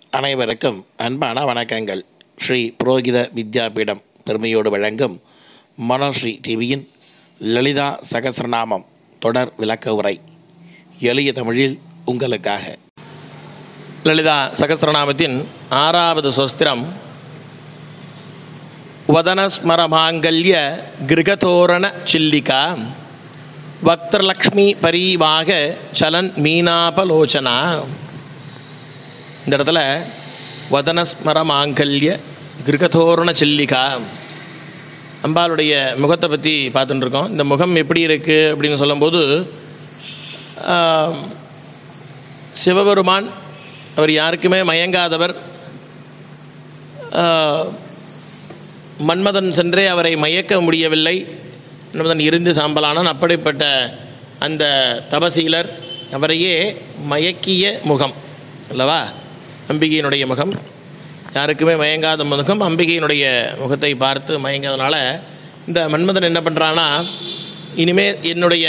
அனைவருக்கும் அன்பான வணக்கங்கள் ஸ்ரீ புரோகித வித்யாபீடம் பெருமையோடு வழங்கும் மனோஸ்ரீ டிவியின் லலிதா சகசிரநாமம் தொடர் விளக்க உரை எளிய தமிழில் உங்களுக்காக லலிதா சகஸ்ரநாமத்தின் ஆறாவது சொஸ்திரம் வதனஸ்மரமாங்கல்ய கிருகதோரண சில்லிகா வக்திரலக்ஷ்மி பரிவாக சலன் மீனாபலோச்சனா இந்த இடத்துல வதனஸ்மரமாங்கல்ய கிருகதோரண சில்லிகா அம்பாளுடைய முகத்தை பற்றி பார்த்துட்டு இருக்கோம் இந்த முகம் எப்படி இருக்குது அப்படின்னு சொல்லும்போது ஆம், சிவபெருமான் அவர் யாருக்குமே மயங்காதவர் ஆஹ், மன்மதன் சென்றே அவரை மயக்க முடியவில்லை மன்மதன் இருந்து சாம்பலானான் அப்படிப்பட்ட அந்த தபசீலர் அவரையே மயக்கிய முகம் அல்லவா அம்பிகையினுடைய முகம் யாருக்குமே மயங்காத முகம் அம்பிகையினுடைய முகத்தை பார்த்து மயங்காதனால இந்த மன்மதன் என்ன பண்ணுறான்னா இனிமே என்னுடைய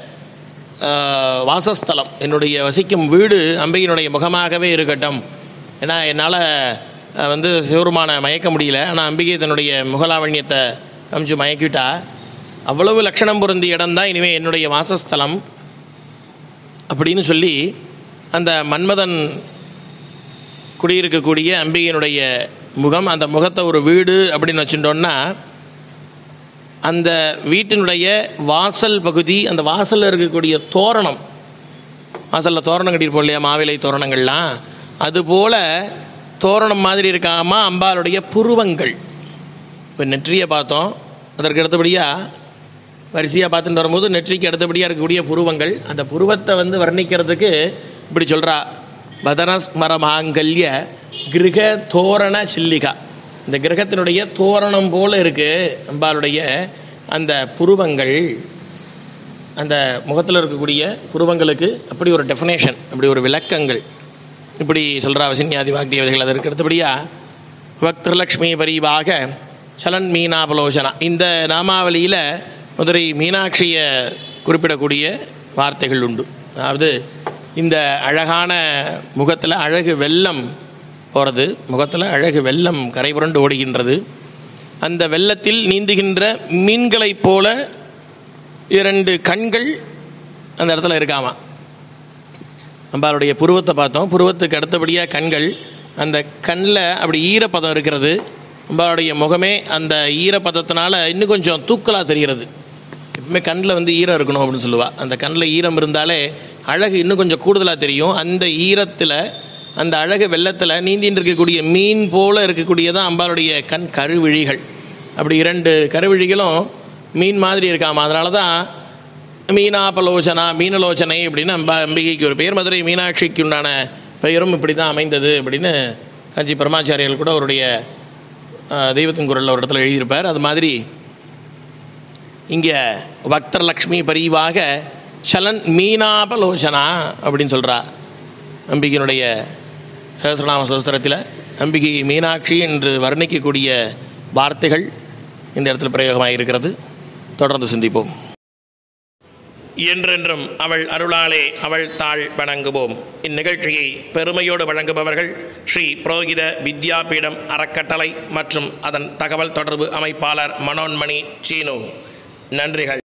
ஆஹ், வாசஸ்தலம் என்னுடைய வசிக்கும் வீடு அம்பிகையினுடைய முகமாகவே இருக்கட்டும் ஏன்னா என்னால் வந்து சிவருமான மயக்க முடியல ஆனால் அம்பிகை தன்னுடைய முகலாவண்யத்தை காமிச்சு மயக்கிட்டா அவ்வளவு லட்சணம் பொருந்திய இடம்தான் இனிமேல் என்னுடைய வாசஸ்தலம் அப்படின்னு சொல்லி அந்த மன்மதன் குடியிருக்கக்கூடிய அம்பிகையினுடைய முகம் அந்த முகத்தை ஒரு வீடு அப்படின்னு வச்சுட்டோன்னா அந்த வீட்டினுடைய வாசல் பகுதி அந்த வாசலில் இருக்கக்கூடிய தோரணம் வாசலில் தோரணம் கட்டியிருப்போம் இல்லையா மாவிலை தோரணங்கள்லாம் அதுபோல் தோரணம் மாதிரி இருக்காமா அம்பாளுடைய புருவங்கள் இப்போ நெற்றியை பார்த்தோம் அதற்கு அடுத்தபடியாக வரிசையாக பார்த்துட்டு வரும்போது நெற்றிக்கு அடுத்தபடியாக இருக்கக்கூடிய புருவங்கள் அந்த புருவத்தை வந்து வர்ணிக்கிறதுக்கு இப்படி சொல்கிறா பதனஸ்மரமாங்கல்ய கிரக தோரண சில்லிகா இந்த கிரகத்தினுடைய தோரணம் போல் இருக்குது அம்பாளுடைய அந்த புருவங்கள் அந்த முகத்தில் இருக்கக்கூடிய புருவங்களுக்கு அப்படி ஒரு டெஃபினேஷன் அப்படி ஒரு விளக்கங்கள் இப்படி சொல்கிறா வசின்யாதி வாக்தியவதிகள் அதற்கு அடுத்தபடியாக வக்திரலக்ஷ்மி பரிவாக சலன் மீனாபலோசனா இந்த நாமாவளியில் மதுரை மீனாட்சியை குறிப்பிடக்கூடிய வார்த்தைகள் உண்டு அதாவது இந்த அழகான முகத்தில் அழகு வெள்ளம் போகிறது முகத்தில் அழகு வெள்ளம் கரை புரண்டு ஓடுகின்றது அந்த வெள்ளத்தில் நீந்துகின்ற மீன்களைப் போல இரண்டு கண்கள் அந்த இடத்துல இருக்காமா அம்பாளுடைய புருவத்தை பார்த்தோம் புருவத்துக்கு அடுத்தபடியாக கண்கள் அந்த கண்ணில் அப்படி ஈரப்பதம் இருக்கிறது அம்பாளுடைய முகமே அந்த ஈரப்பதத்தினால இன்னும் கொஞ்சம் தூக்கலாக தெரிகிறது எப்பவுமே கண்ணில் வந்து ஈரம் இருக்கணும் அப்படின்னு சொல்லுவாள் அந்த கண்ணில் ஈரம் இருந்தாலே அழகு இன்னும் கொஞ்சம் கூடுதலாக தெரியும் அந்த ஈரத்தில் அந்த அழகு வெள்ளத்தில் நீந்தின்னு இருக்கக்கூடிய மீன் போல் இருக்கக்கூடியதான் அம்பாளுடைய கண் கருவிழிகள் அப்படி இரண்டு கருவிழிகளும் மீன் மாதிரி இருக்காமா அதனால தான் மீனாபலோசனா மீனலோச்சனை அப்படின்னு அம்பா அம்பிகைக்கு ஒரு பெயர் மதுரை மீனாட்சிக்கு உண்டான பெயரும் இப்படி தான் அமைந்தது அப்படின்னு காஞ்சி பரமாச்சாரியர்கள் கூட அவருடைய ஆஹ், தெய்வத்தின் குரலில் ஒரு இடத்துல எழுதியிருப்பார் அது மாதிரி இங்கே பக்தர்லக்ஷ்மி பரிவாக சலன் மீனாபலோசனா அப்படின்னு சொல்கிறா அம்பிகையினுடைய சகசிரநாம சோஸ்திரத்தில் அம்பிகை மீனாட்சி என்று வர்ணிக்கக்கூடிய வார்த்தைகள் இந்த இடத்துல பிரயோகமாக இருக்கிறது தொடர்ந்து சிந்திப்போம் என்றென்றும் அவள் அருளாலே அவள் தாழ் வணங்குவோம் இந்நிகழ்ச்சியை பெருமையோடு வழங்குபவர்கள் ஸ்ரீ புரோகித வித்யாபீடம் அறக்கட்டளை மற்றும் அதன் தகவல் தொடர்பு அமைப்பாளர் மனோன்மணி சீனு நன்றிகள்